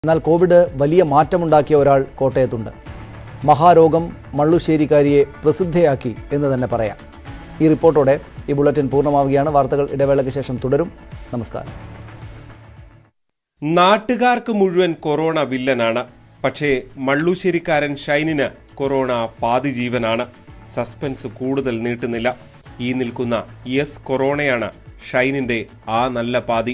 എന്നാൽ കോവിഡ് വലിയ മാറ്റമുണ്ടാക്കിയ ഒരാൾ കോട്ടയത്തുണ്ട് മഹാരോഗം മള്ളുശ്ശേരിക്കാരിയെ പ്രസിദ്ധയാക്കി എന്ന് തന്നെ പറയാം ഈ റിപ്പോർട്ടോടെ ഈ ബുള്ളറ്റിൻ പൂർണ്ണമാവുകയാണ് വാർത്തകൾ ഇടവേളയ്ക്ക് ശേഷം തുടരും നമസ്കാരം നാട്ടുകാർക്ക് മുഴുവൻ കൊറോണ വില്ലനാണ് പക്ഷേ മള്ളൂശ്ശേരിക്കാരൻ ഷൈനിന് കൊറോണ പാതി ജീവനാണ് സസ്പെൻസ് കൂടുതൽ നീട്ടുന്നില്ല ഈ നിൽക്കുന്ന യെസ് കൊറോണയാണ് ഷൈനിന്റെ ആ നല്ല പാതി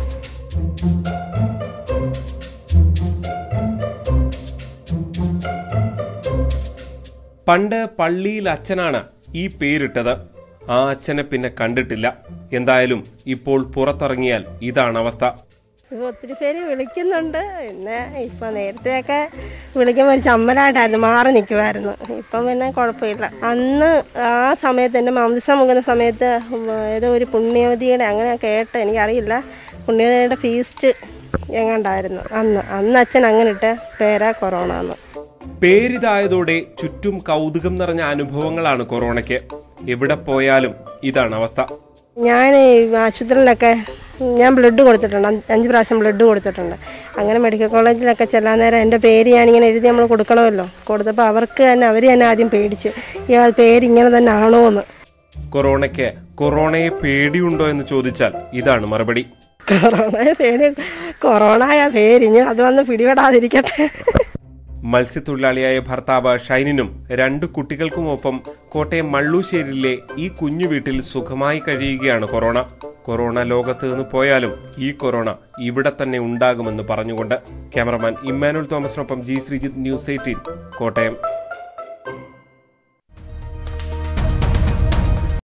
പണ്ട് പള്ളിയിൽ അച്ഛനാണ് ഈ പേരിട്ടത് ആ അച്ഛനെ പിന്നെ കണ്ടിട്ടില്ല എന്തായാലും ഇപ്പോൾ പുറത്തിറങ്ങിയാൽ ഇതാണ് അവസ്ഥ ഇപ്പൊ ഒത്തിരി പേര് വിളിക്കുന്നുണ്ട് പിന്നെ ഇപ്പൊ നേരത്തെയൊക്കെ വിളിക്കുമ്പോൾ ഒരു ചമ്മലായിട്ടായിരുന്നു മാറി നിൽക്കുമായിരുന്നു ഇപ്പം പിന്നെ കുഴപ്പമില്ല അന്ന് ആ സമയത്ത് എൻ്റെ മാംസം മുങ്ങുന്ന സമയത്ത് ഏതോ ഒരു പുണ്യവതിയുടെ അങ്ങനെ കേട്ട് എനിക്കറിയില്ല പുണ്യവതിയുടെ ഫീസ്റ്റ് എങ്ങാണ്ടായിരുന്നു അന്ന് അന്ന് അച്ഛൻ അങ്ങനെ ഇട്ട പേരാ കൊറോണ എന്ന് പേരിതായതോടെ ചുറ്റും കൗതുകം നിറഞ്ഞ അനുഭവങ്ങളാണ് കൊറോണയ്ക്ക് എവിടെ പോയാലും ഇതാണ് അവസ്ഥ ഞാൻ ഈ ആശുപത്രിയിലൊക്കെ ഞാൻ ബ്ലഡ് കൊടുത്തിട്ടുണ്ട് അഞ്ച് അഞ്ച് പ്രാവശ്യം ബ്ലഡ് കൊടുത്തിട്ടുണ്ട് അങ്ങനെ മെഡിക്കൽ കോളേജിലൊക്കെ ചെല്ലാൻ നേരം എൻ്റെ പേര് ഞാനിങ്ങനെ എഴുതി നമ്മൾ കൊടുക്കണമല്ലോ കൊടുത്തപ്പോൾ അവർക്ക് തന്നെ അവർ തന്നെ ആദ്യം പേടിച്ച് ഈ ആ പേര് ഇങ്ങനെ തന്നെ ആണോ എന്ന് കൊറോണയ്ക്ക് കൊറോണയെ പേടിയുണ്ടോ എന്ന് ചോദിച്ചാൽ ഇതാണ് മറുപടി കൊറോണയെ പേടി കൊറോണയ പേര് ഇനി അത് വന്ന് പിടിപെടാതിരിക്കട്ടെ മത്സ്യത്തൊഴിലാളിയായ ഭർത്താവ് ഷൈനിനും രണ്ട് കുട്ടികൾക്കുമൊപ്പം കോട്ടയം മള്ളൂശ്ശേരിയിലെ ഈ കുഞ്ഞു വീട്ടിൽ സുഖമായി കഴിയുകയാണ് കൊറോണ കൊറോണ ലോകത്ത് നിന്ന് പോയാലും ഈ കൊറോണ ഇവിടെ തന്നെ ഉണ്ടാകുമെന്ന് പറഞ്ഞുകൊണ്ട് ക്യാമറമാൻ ഇമ്മാനുൽ തോമസിനൊപ്പം G Sreejith news eighteen Kottayam